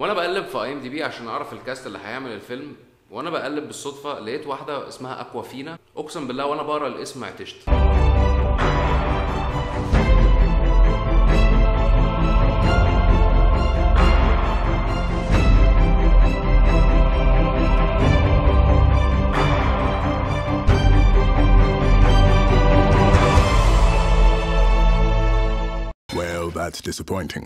وانا بقلب في اي ام دي بي عشان اعرف الكاست اللي هيعمل الفيلم وانا بقلب بالصدفه لقيت واحده اسمها اكوافينا اقسم بالله وانا بقرا الاسم عطشت Well, that's disappointing.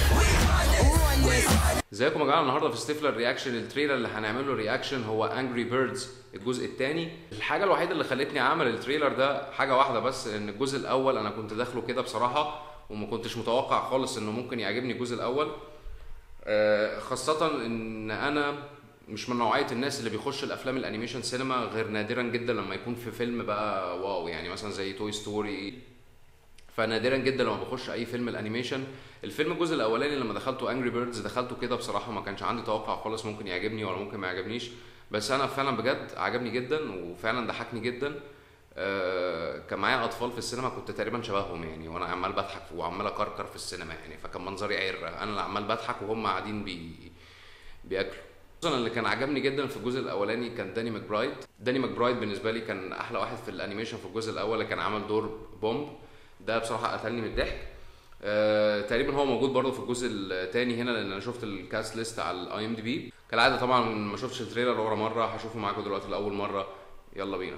ازيكم يا جماعه النهارده في ستيفلر رياكشن التريلر اللي هنعمل له رياكشن هو انجري بيردز الجزء الثاني الحاجه الوحيده اللي خلتني اعمل التريلر ده حاجه واحده بس ان الجزء الاول انا كنت داخله كده بصراحه وما كنتش متوقع خالص انه ممكن يعجبني الجزء الاول آه، خاصه ان انا مش من نوعيه الناس اللي بيخش الافلام الانيميشن سينما غير نادرا جدا لما يكون في فيلم بقى واو يعني مثلا زي توي ستوري فنادرا جدا لما بخش اي فيلم الانيميشن الفيلم الجزء الاولاني لما دخلته انجري بيردز دخلته كده بصراحه ما كانش عندي توقع خالص ممكن يعجبني ولا ممكن ما يعجبنيش بس انا فعلا بجد عجبني جدا وفعلا ضحكني جدا آه كان معايا اطفال في السينما كنت تقريبا شبههم يعني وانا عمال بضحك وعمال اكركر في السينما يعني فكان منظري عير انا اللي عمال بضحك وهم قاعدين بي بياكلوا خصوصا اللي كان عجبني جدا في الجزء الاولاني كان داني ماكبرايد داني ماكبرايد بالنسبه لي كان احلى واحد في الانيميشن في الجزء الاول اللي كان عمل دور بومب ده بصراحه قتلني من الضحك آه، تقريبا هو موجود برضه في الجزء الثاني هنا لان انا شفت الكاست ليست على الاي ام دي بي كالعاده طبعا ما شفتش التريلر ورا مره هشوفه معاكم دلوقتي لاول مره يلا بينا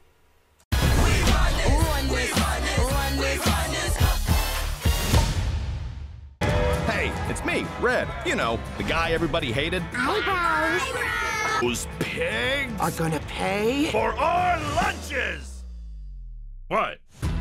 Hey, it's me, Red. You know, the guy everybody hated. Eyebrows. Those pigs are gonna pay? for our lunches. What?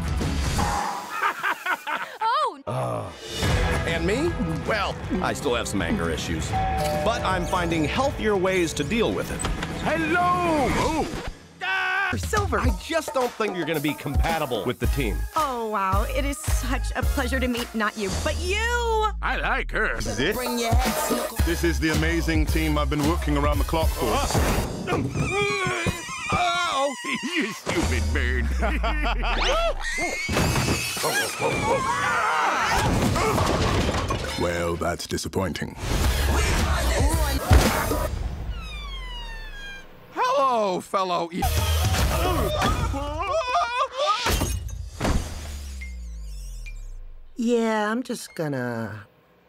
Oh, And me? Well, I still have some anger issues, but I'm finding healthier ways to deal with it. Hello. Oh. Ah! Silver. I just don't think you're going to be compatible with the team. oh wow. It is such a pleasure to meet not you, but you. I like her. This? This is the amazing team I've been working around the clock for. Oh! you stupid bird. Well, that's disappointing. Hello, fellow. E- Yeah, I'm just gonna.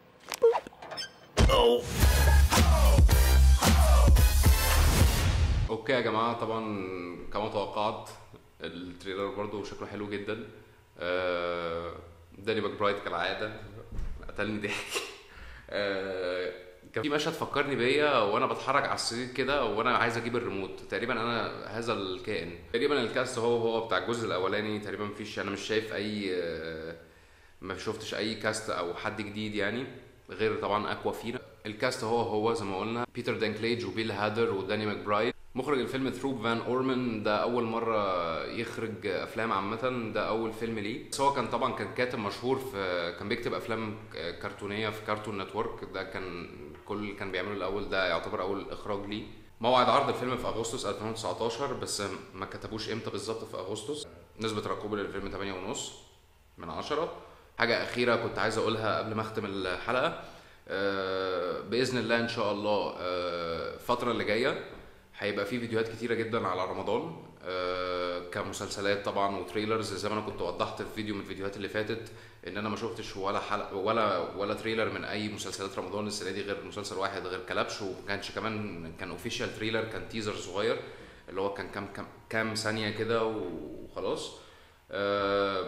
اوكي يا جماعه طبعا كما توقعت التريلر برضه شكله حلو جدا آه، داني ماكبرايد كالعاده قتلني ضحك آه، كان في مشهد فكرني بيا وانا بتحرك على السرير كده وانا عايز اجيب الريموت تقريبا انا هذا الكائن تقريبا الكاست هو هو بتاع الجزء الاولاني تقريبا مفيش انا مش شايف اي آه، ما شفتش اي كاست او حد جديد يعني غير طبعا اكوا فينا الكاست هو هو زي ما قلنا بيتر دانكليج وبيل هادر وداني ماكبرايد مخرج الفيلم ثروب فان اورمان ده اول مره يخرج افلام عامه ده اول فيلم ليه بس هو كان طبعا كان كاتب مشهور في كان بيكتب افلام كرتونيه في كارتون نتورك ده كان كل اللي كان بيعمله الاول ده يعتبر اول اخراج ليه موعد عرض الفيلم في اغسطس 2019 بس ما كتبوش امتى بالظبط في اغسطس نسبه رقابه للفيلم 8.5 من عشرة حاجة أخيرة كنت عايز أقولها قبل ما أختم الحلقة آه، بإذن الله إن شاء الله آه، الفترة اللي جاية هيبقى في فيديوهات كتيرة جدا على رمضان آه، كمسلسلات طبعا وتريلرز زي ما انا كنت وضحت في فيديو من الفيديوهات اللي فاتت ان انا ما شفتش ولا حلقه ولا ولا تريلر من اي مسلسلات رمضان السنه دي غير مسلسل واحد غير كلبش وما كانش كمان كان اوفيشال تريلر كان تيزر صغير اللي هو كان كام كام, كام ثانيه كده وخلاص آه،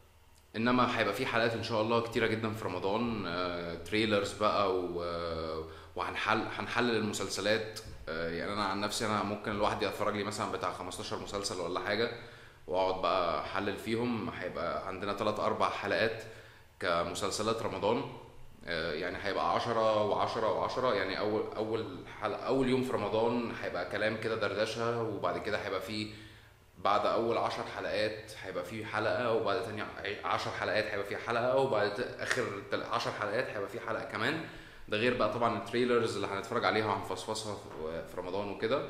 انما هيبقى في حلقات ان شاء الله كتيره جدا في رمضان آه، تريلرز بقى و آه، وهنحل هنحلل المسلسلات آه، يعني انا عن نفسي انا ممكن لوحدي اتفرج لي مثلا بتاع 15 مسلسل ولا حاجه واقعد بقى احلل فيهم هيبقى عندنا 3 4 حلقات كمسلسلات رمضان آه، يعني هيبقى 10 و10 و10 يعني اول اول حلقه اول يوم في رمضان هيبقى كلام كده دردشه وبعد كده هيبقى فيه بعد اول عشر حلقات هيبقى فيه حلقه وبعد تاني عشر حلقات هيبقى فيه حلقه وبعد ت- اخر تل- عشر حلقات هيبقى فيه حلقه كمان ده غير بقى طبعا التريلرز اللي هنتفرج عليها وهنفصفصها في- في رمضان وكده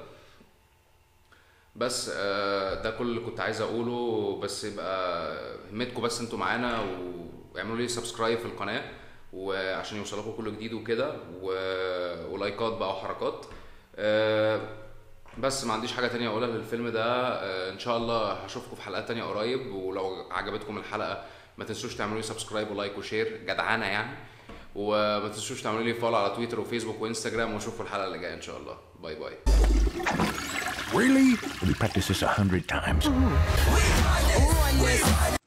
بس آه، ده كل اللي كنت عايز اقوله بس يبقى همتكم بس انتوا معانا واعملوا لي سبسكرايب في القناه وعشان يوصلكم كل جديد وكده و... لايكات بقى وحركات آه، بس ما عنديش حاجه تانية اقولها للفيلم ده آه، ان شاء الله هشوفكم في حلقات تانية قريب ولو عجبتكم الحلقه ما تنسوش تعملوا لي سبسكرايب ولايك وشير جدعانه يعني وما تنسوش تعملوا لي فولو على تويتر وفيسبوك وانستجرام واشوفكم الحلقه اللي جايه ان شاء الله باي باي Really? We practiced this a hundred times.